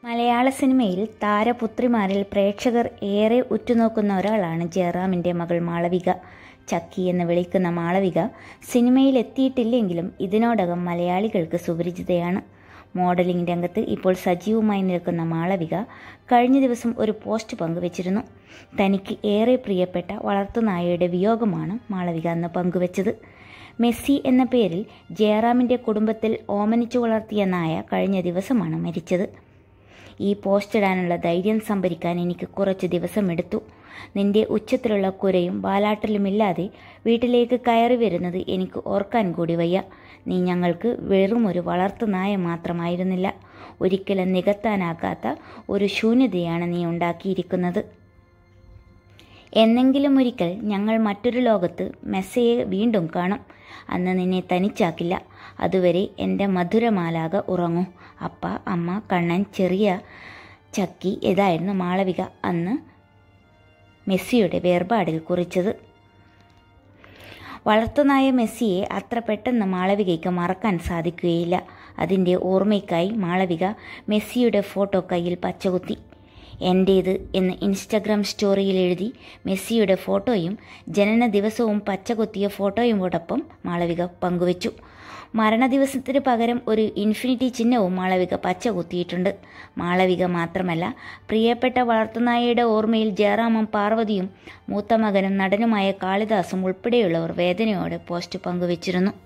മലയാള സിനിമയിൽ താരപുത്രിമാരിൽ പ്രേക്ഷകർ ഏറെ ഉറ്റുനോക്കുന്ന ഒരാളാണ് ജയറാമിൻ്റെ മകൾ മാളവിക ചക്കി എന്ന് വിളിക്കുന്ന മാളവിക സിനിമയിൽ എത്തിയിട്ടില്ലെങ്കിലും ഇതിനോടകം മലയാളികൾക്ക് സുപരിചിതയാണ് മോഡലിംഗ് രംഗത്ത് ഇപ്പോൾ സജീവമായി നിൽക്കുന്ന മാളവിക കഴിഞ്ഞ ദിവസം ഒരു പോസ്റ്റ് പങ്കുവച്ചിരുന്നു തനിക്ക് ഏറെ പ്രിയപ്പെട്ട വളർത്തുനായയുടെ വിയോഗമാണ് മാളവിക അന്ന് പങ്കുവച്ചത് മെസ്സി എന്ന പേരിൽ ജയറാമിൻ്റെ കുടുംബത്തിൽ ഓമനിച്ചു വളർത്തിയ നായ കഴിഞ്ഞ ദിവസമാണ് മരിച്ചത് ഈ പോസ്റ്റ് ഇടാനുള്ള ധൈര്യം സംഭരിക്കാൻ എനിക്ക് കുറച്ച് ദിവസമെടുത്തു നിന്റെ ഉച്ചത്തിലുള്ള കുരയും ബാലാട്ടലുമില്ലാതെ വീട്ടിലേക്ക് കയറി വരുന്നത് എനിക്ക് ഓർക്കാൻ കൂടി വയ്യ നീ ഞങ്ങൾക്ക് വെറും ഒരു വളർത്തു നായ മാത്രമായിരുന്നില്ല ഒരിക്കലും നികത്താനാകാത്ത ഒരു ശൂന്യതയാണ് നീ ഉണ്ടാക്കിയിരിക്കുന്നത് എന്നെങ്കിലും ഒരിക്കൽ ഞങ്ങൾ മറ്റൊരു ലോകത്ത് മെസ്സയെ വീണ്ടും കാണും അന്ന് നിന്നെ തനിച്ചാക്കില്ല അതുവരെ എൻ്റെ മധുരമാലാക ഉറങ്ങൂ അപ്പ അമ്മ കണ്ണൻ ചെറിയ ചക്കി ഇതായിരുന്നു മാളവിക അന്ന് മെസ്സിയുടെ വേർപാടിൽ കുറിച്ചത് വളർത്തുനായ മെസ്സിയെ അത്ര പെട്ടെന്ന് മാളവികയ്ക്ക് മറക്കാൻ സാധിക്കുകയില്ല അതിൻ്റെ ഓർമ്മയ്ക്കായി മാളവിക മെസ്സിയുടെ ഫോട്ടോ കയ്യിൽ പച്ചകുത്തി എൻ്റേത് എന്ന് ഇൻസ്റ്റഗ്രാം സ്റ്റോറിയിൽ എഴുതി മെസ്സിയുടെ ഫോട്ടോയും ജനന ദിവസവും പച്ചകുത്തിയ ഫോട്ടോയുമോടൊപ്പം മാളവിക പങ്കുവച്ചു മരണദിവസത്തിന് പകരം ഒരു ഇൻഫിനിറ്റി ചിഹ്നവും മാളവിക പച്ച കുത്തിയിട്ടുണ്ട് മാളവിക മാത്രമല്ല പ്രിയപ്പെട്ട വളർത്തുനായയുടെ ഓർമ്മയിൽ ജയറാമും പാർവതിയും മൂത്ത മകനും നടനുമായ കാളിദാസും ഉൾപ്പെടെയുള്ളവർ വേദനയോടെ പോസ്റ്റ് പങ്കുവച്ചിരുന്നു